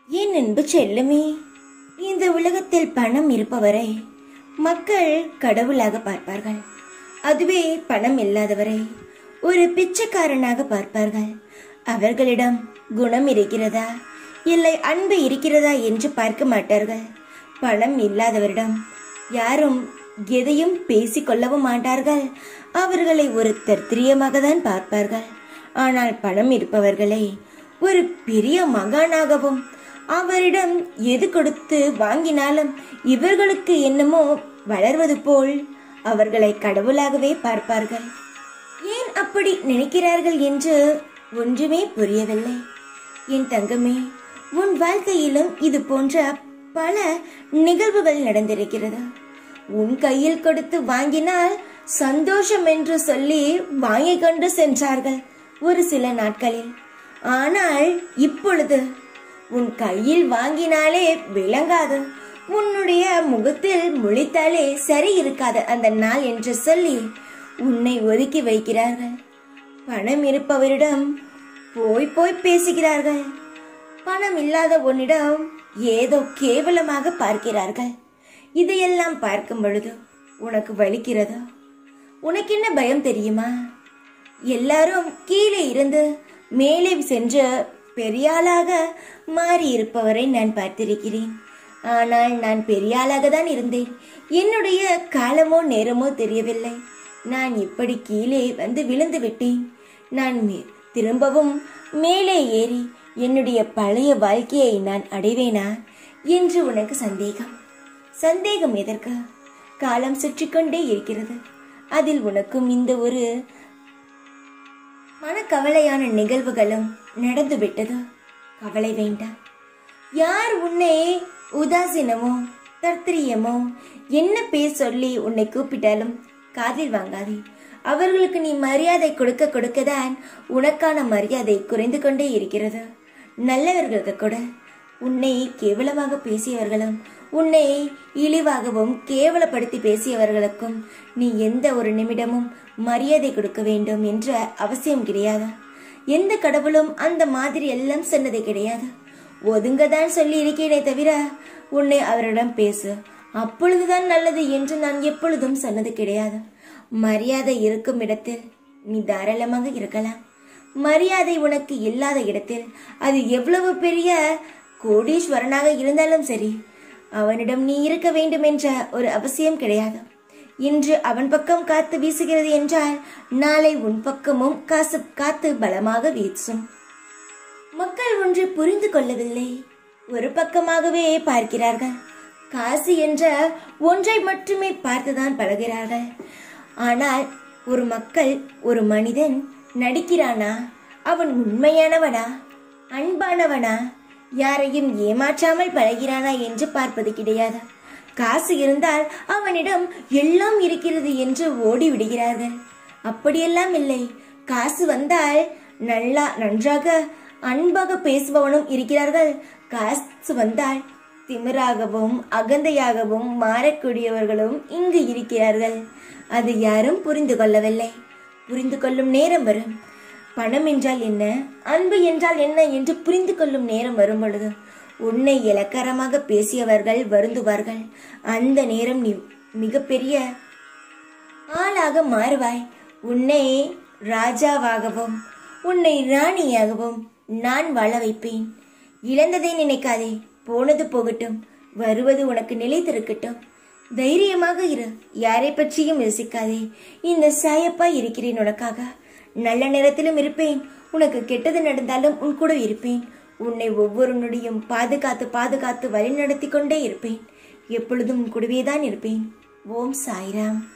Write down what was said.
என் அன்பு செல்லுமே இந்த உலகத்தில் பணம் இருப்பவரை மக்கள் கடவுளாக பார்ப்பார்கள் அதுவே பணம் இல்லாதவரை ஒரு பிச்சைக்காரனாக பார்ப்பார்கள் அவர்களிடம் குணம் இருக்கிறதா இல்லை அன்பு இருக்கிறதா என்று பார்க்க மாட்டார்கள் பணம் இல்லாதவரிடம் யாரும் எதையும் பேசிக்கொள்ளவும் மாட்டார்கள் அவர்களை ஒரு தர்த்திரியமாக தான் பார்ப்பார்கள் ஆனால் பணம் இருப்பவர்களை ஒரு பெரிய மகானாகவும் அவரிடம் எது கொடுத்து வாங்கினாலும் இவர்களுக்கு என்னமோ வளர்வது போல் அவர்களை கடவுளாகவே பார்ப்பார்கள் ஏன் அப்படி நினைக்கிறார்கள் என்று ஒன்றுமே புரியவில்லை என் தங்கமே உன் வாழ்க்கையிலும் இது போன்ற பல நிகழ்வுகள் நடந்திருக்கிறது உன் கையில் கொடுத்து வாங்கினால் சந்தோஷம் என்று சொல்லி வாங்கிக் கொண்டு சென்றார்கள் ஒரு சில நாட்களில் ஆனால் இப்பொழுது உன் கையில் வாங்கினாலே விளங்காது உன்னுடைய முகத்தில் முழித்தாலே சரி இருக்காது அந்த நாள் என்று சொல்லி உன்னை ஒதுக்கி வைக்கிறார்கள் பணம் இருப்பவரிடம் போய் போய் பேசுகிறார்கள் பணம் இல்லாத உன்னிடம் ஏதோ கேவலமாக பார்க்கிறார்கள் இதையெல்லாம் பார்க்கும் பொழுது உனக்கு வலிக்கிறதா உனக்கு என்ன பயம் தெரியுமா எல்லாரும் கீழே இருந்து மேலே சென்று பெரியாளாக மாறி இருப்பவரை நான் பார்த்திருக்கிறேன் ஆனால் நான் பெரியாளாக தான் இருந்தேன் என்னுடைய காலமோ நேரமோ தெரியவில்லை நான் இப்படி கீழே வந்து விழுந்து விட்டேன் நான் மே- திரும்பவும் மேலே ஏறி என்னுடைய பழைய வாழ்க்கையை நான் அடைவேனா என்று உனக்கு சந்தேகம் சந்தேகம் எதற்கு காலம் சுற்றி கொண்டே இருக்கிறது அதில் உனக்கும் இந்த ஒரு மனக்கவலையான நிகழ்வுகளும் நடந்து விட்டது கவலை வேண்டாம் யார் உன்னை உதாசீனமோ தர்த்திரியமோ என்ன பேர் சொல்லி உன்னை கூப்பிட்டாலும் காதில் வாங்காதே அவர்களுக்கு நீ மரியாதை கொடுக்க கொடுக்கதான் உனக்கான மரியாதை குறைந்து கொண்டே இருக்கிறது நல்லவர்களுக்கு கூட உன்னை கேவலமாக பேசியவர்களும் உன்னை இழிவாகவும் கேவலப்படுத்தி பேசியவர்களுக்கும் நீ எந்த ஒரு நிமிடமும் மரியாதை கொடுக்க வேண்டும் என்ற அவசியம் கிடையாது எந்த கடவுளும் அந்த மாதிரி எல்லாம் சொன்னது கிடையாது ஒதுங்கதான் சொல்லி இருக்கிறேனே தவிர உன்னை அவரிடம் பேசு அப்பொழுதுதான் நல்லது என்று நான் எப்பொழுதும் சொன்னது கிடையாது மரியாதை இருக்கும் இடத்தில் நீ தாராளமாக இருக்கலாம் மரியாதை உனக்கு இல்லாத இடத்தில் அது எவ்வளவு பெரிய கோடீஸ்வரனாக இருந்தாலும் சரி அவனிடம் நீ இருக்க வேண்டும் என்ற ஒரு அவசியம் கிடையாது இன்று அவன் பக்கம் காத்து வீசுகிறது என்றால் நாளை உன் பக்கமும் காசு காத்து பலமாக வீசும் மக்கள் ஒன்று புரிந்து கொள்ளவில்லை ஒரு பக்கமாகவே பார்க்கிறார்கள் காசு என்ற ஒன்றை மட்டுமே பார்த்துதான் பழகிறார்கள் ஆனால் ஒரு மக்கள் ஒரு மனிதன் நடிக்கிறானா அவன் உண்மையானவனா அன்பானவனா யாரையும் ஏமாற்றாமல் பழகிறானா என்று பார்ப்பது கிடையாது காசு இருந்தால் அவனிடம் எல்லாம் இருக்கிறது என்று ஓடி விடுகிறார்கள் அப்படியெல்லாம் இல்லை காசு வந்தால் நல்லா நன்றாக அன்பாக பேசுபவனும் இருக்கிறார்கள் காசு வந்தால் திமிராகவும் அகந்தையாகவும் மாறக்கூடியவர்களும் இங்கு இருக்கிறார்கள் அது யாரும் புரிந்து கொள்ளவில்லை புரிந்து கொள்ளும் நேரம் வரும் பணம் என்றால் என்ன அன்பு என்றால் என்ன என்று புரிந்து கொள்ளும் நேரம் வரும் பொழுது உன்னை இலக்கரமாக பேசியவர்கள் வருந்துவார்கள் அந்த நேரம் நீ மிகப்பெரிய ஆளாக மாறுவாய் உன்னை ராஜாவாகவும் உன்னை ராணியாகவும் நான் வாழ வைப்பேன் இழந்ததை நினைக்காதே போனது போகட்டும் வருவது உனக்கு நிலைத்திருக்கட்டும் தைரியமாக இரு யாரை பற்றியும் யோசிக்காதே இந்த சாயப்பா இருக்கிறேன் உனக்காக நல்ல நேரத்திலும் இருப்பேன் உனக்கு கெட்டது நடந்தாலும் உன் கூட இருப்பேன் உன்னை ஒவ்வொரு நொடியும் பாதுகாத்து பாதுகாத்து வழிநடத்தி கொண்டே இருப்பேன் எப்பொழுதும் உன் கூடவே தான் இருப்பேன் ஓம் சாய்ராம்